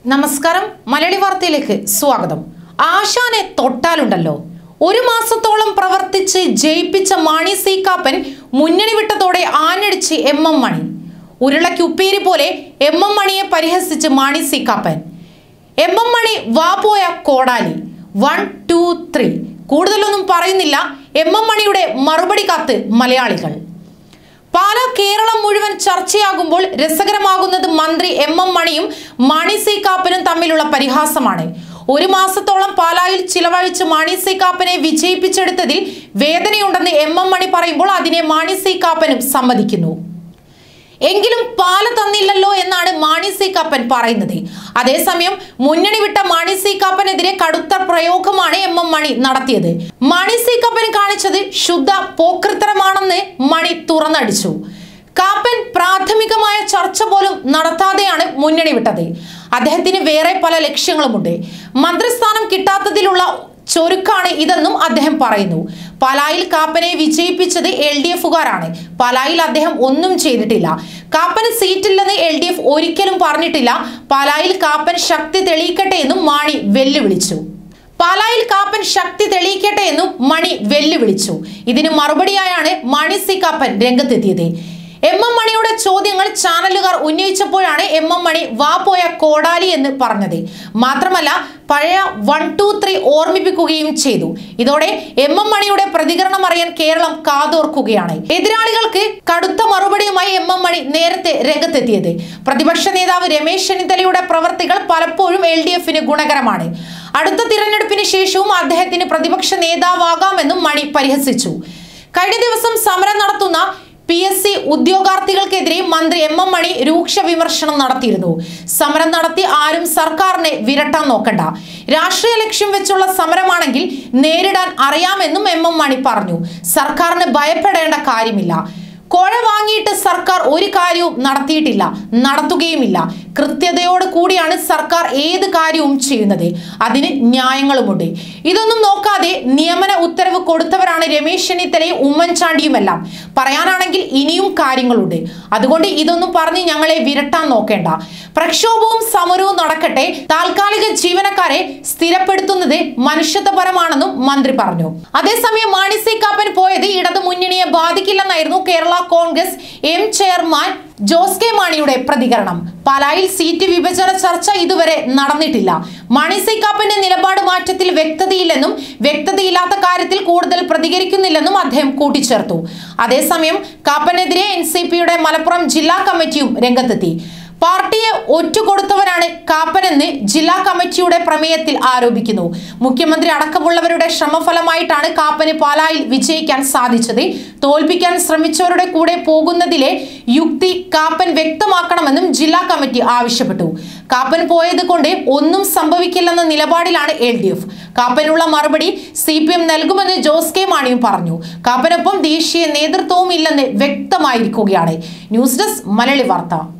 നമസ്കാരം മലയാളി വാർത്തയിലേക്ക് സ്വാഗതം ആശാനെ തൊട്ടാലുണ്ടല്ലോ ഒരു മാസത്തോളം പ്രവർത്തിച്ച് ജയിപ്പിച്ച മാണി സി കാപ്പൻ മുന്നണി വിട്ടതോടെ ആഞ്ഞടിച്ച് എം എം മണി ഉരുളയ്ക്ക് ഉപ്പേരി പോലെ എം എം മണിയെ പരിഹസിച്ച് Mani C Kappan M M Mani വാ പോയ കോടാലി വൺ ടു ത്രീ കൂടുതലൊന്നും പറയുന്നില്ല എം എം മണിയുടെ മറുപടി കാത്ത് മലയാളികൾ പാല കേരളം മുഴുവൻ ചർച്ചയാകുമ്പോൾ രസകരമാകുന്നത് മന്ത്രി എം എം മണിയും മാണി സി കാപ്പനും തമ്മിലുള്ള പരിഹാസമാണ് ഒരു മാസത്തോളം പാലായിൽ ചിലവഴിച്ച് മാണി സി കാപ്പനെ വിജയിപ്പിച്ചെടുത്തതിൽ വേദനയുണ്ടെന്ന് എം എം മണി പറയുമ്പോൾ അതിനെ മാണി സി കാപ്പനും സമ്മതിക്കുന്നു എങ്കിലും പാല തന്നില്ലല്ലോ എന്നാണ് മാണി സി കാപ്പൻ പറയുന്നത് അതേസമയം മുന്നണി വിട്ട മാണി സി കാപ്പനെതിരെ കടുത്ത പ്രയോഗമാണ് എം എം മണി നടത്തിയത് മാണി സി കാപ്പൻ കാണിച്ചത് ശുദ്ധ പോക്കൃത്തരമാണെന്ന് മണി തുറന്നടിച്ചു കാപ്പൻ പ്രാഥമികമായ ചർച്ച പോലും നടത്താതെയാണ് മുന്നണി വിട്ടത് അദ്ദേഹത്തിന് വേറെ പല ലക്ഷ്യങ്ങളുമുണ്ട് മന്ത്രിസ്ഥാനം കിട്ടാത്തതിലുള്ള ചൊരുക്കാണ് ഇതെന്നും അദ്ദേഹം പറയുന്നു പാലായിൽ കാപ്പനെ വിജയിപ്പിച്ചത് എൽ ഡി എഫുകാരാണ് പാലായിൽ അദ്ദേഹം ഒന്നും ചെയ്തിട്ടില്ല കാപ്പന് സീറ്റില്ലെന്ന് എൽ ഡി എഫ് ഒരിക്കലും പറഞ്ഞിട്ടില്ല പാലായിൽ കാപ്പൻ ശക്തി തെളിയിക്കട്ടെ എന്നും മാണി വെല്ലുവിളിച്ചു പാലായിൽ കാപ്പൻ ശക്തി തെളിയിക്കട്ടെ എന്നും മണി വെല്ലുവിളിച്ചു ഇതിന് മറുപടിയായാണ് മണി സി കാപ്പൻ രംഗത്തെത്തിയത് എം എം മണിയുടെ ചോദ്യങ്ങൾ ചാനലുകാർ ഉന്നയിച്ചപ്പോഴാണ് എം എം മണി വാ പോയ കോടാലി എന്ന് പറഞ്ഞത് മാത്രമല്ല പഴയ വൺ ടു ത്രീ ഓർമ്മിപ്പിക്കുകയും ചെയ്തു ഇതോടെ എം എം മണിയുടെ പ്രതികരണം അറിയാൻ കേരളം കാതോർക്കുകയാണ് എതിരാളികൾക്ക് കടുത്ത മറുപടിയുമായി എം എം മണി നേരത്തെ രംഗത്തെത്തിയത് പ്രതിപക്ഷ നേതാവ് രമേശ് ചെന്നിത്തലയുടെ പ്രവർത്തികൾ പലപ്പോഴും എൽ ഡി എഫിന് ഗുണകരമാണ് അടുത്ത തിരഞ്ഞെടുപ്പിന് ശേഷവും അദ്ദേഹത്തിന് പ്രതിപക്ഷ നേതാവാകാമെന്നും മണി പരിഹസിച്ചു കഴിഞ്ഞ ദിവസം സമരം നടത്തുന്ന പി എസ് സി ഉദ്യോഗാർത്ഥികൾക്കെതിരെ മന്ത്രി എം എം മണി രൂക്ഷ വിമർശനം നടത്തിയിരുന്നു സമരം നടത്തി ആരും സർക്കാരിനെ വിരട്ടാൻ നോക്കണ്ട രാഷ്ട്രീയ ലക്ഷ്യം വെച്ചുള്ള സമരമാണെങ്കിൽ നേരിടാൻ അറിയാമെന്നും എം എം മണി പറഞ്ഞു സർക്കാരിന് ഭയപ്പെടേണ്ട കാര്യമില്ല കോഴ വാങ്ങിയിട്ട് സർക്കാർ ഒരു കാര്യവും നടത്തിയിട്ടില്ല നടത്തുകയുമില്ല കൃത്യതയോട് കൂടിയാണ് സർക്കാർ ഏത് കാര്യവും ചെയ്യുന്നത് അതിന് ന്യായങ്ങളുമുണ്ട് ഇതൊന്നും നോക്കാതെ നിയമന ഉത്തരവ് കൊടുത്തവരാണ് രമേശ് ചെന്നിത്തലയും ഉമ്മൻചാണ്ടിയുമെല്ലാം പറയാനാണെങ്കിൽ ഇനിയും കാര്യങ്ങളുണ്ട് അതുകൊണ്ട് ഇതൊന്നും പറഞ്ഞ് ഞങ്ങളെ വിരട്ടാൻ നോക്കേണ്ട പ്രക്ഷോഭവും സമരവും നടക്കട്ടെ താൽക്കാലിക ജീവനക്കാരെ സ്ഥിരപ്പെടുത്തുന്നത് മനുഷ്യത്വപരമാണെന്നും മന്ത്രി പറഞ്ഞു അതേസമയം മാണി സി കാപ്പൻ പോയത് ഇടതു മുന്നണിയെ ബാധിക്കില്ലെന്നായിരുന്നു Kerala Congress M chairman Jose K മാണിയുടെ പ്രതികരണം പാലായിൽ സീറ്റ് വിഭജന ചർച്ച ഇതുവരെ നടന്നിട്ടില്ല മാണി സി കാപ്പന്റെ നിലപാട് മാറ്റത്തിൽ വ്യക്തതയില്ലെന്നും വ്യക്തതയില്ലാത്ത കാര്യത്തിൽ കൂടുതൽ പ്രതികരിക്കുന്നില്ലെന്നും അദ്ദേഹം കൂട്ടിച്ചേർത്തു അതേസമയം കാപ്പനെതിരെ എൻ സി പിയുടെ മലപ്പുറം ജില്ലാ കമ്മിറ്റിയും രംഗത്തെത്തി പാർട്ടിയെ ഒറ്റുകൊടുത്തവരാണ് കാപ്പനെന്ന് ജില്ലാ കമ്മിറ്റിയുടെ പ്രമേയത്തിൽ ആരോപിക്കുന്നു മുഖ്യമന്ത്രി അടക്കമുള്ളവരുടെ ശ്രമഫലമായിട്ടാണ് കാപ്പന് പാലായിൽ വിജയിക്കാൻ സാധിച്ചത് തോൽപ്പിക്കാൻ ശ്രമിച്ചവരുടെ കൂടെ പോകുന്നതിലെ യുക്തി കാപ്പൻ വ്യക്തമാക്കണമെന്നും ജില്ലാ കമ്മിറ്റി ആവശ്യപ്പെട്ടു കാപ്പൻ പോയത് കൊണ്ട് ഒന്നും സംഭവിക്കില്ലെന്ന നിലപാടിലാണ് എൽ ഡി എഫ് കാപ്പനുള്ള മറുപടി സി പി എം നൽകുമെന്ന് ജോസ് കെ മാണിയും പറഞ്ഞു കാപ്പനൊപ്പം ദേശീയ നേതൃത്വവും ഇല്ലെന്ന് വ്യക്തമായിരിക്കുകയാണ് ന്യൂസ് ഡെസ്ക് മലയാളി വാർത്ത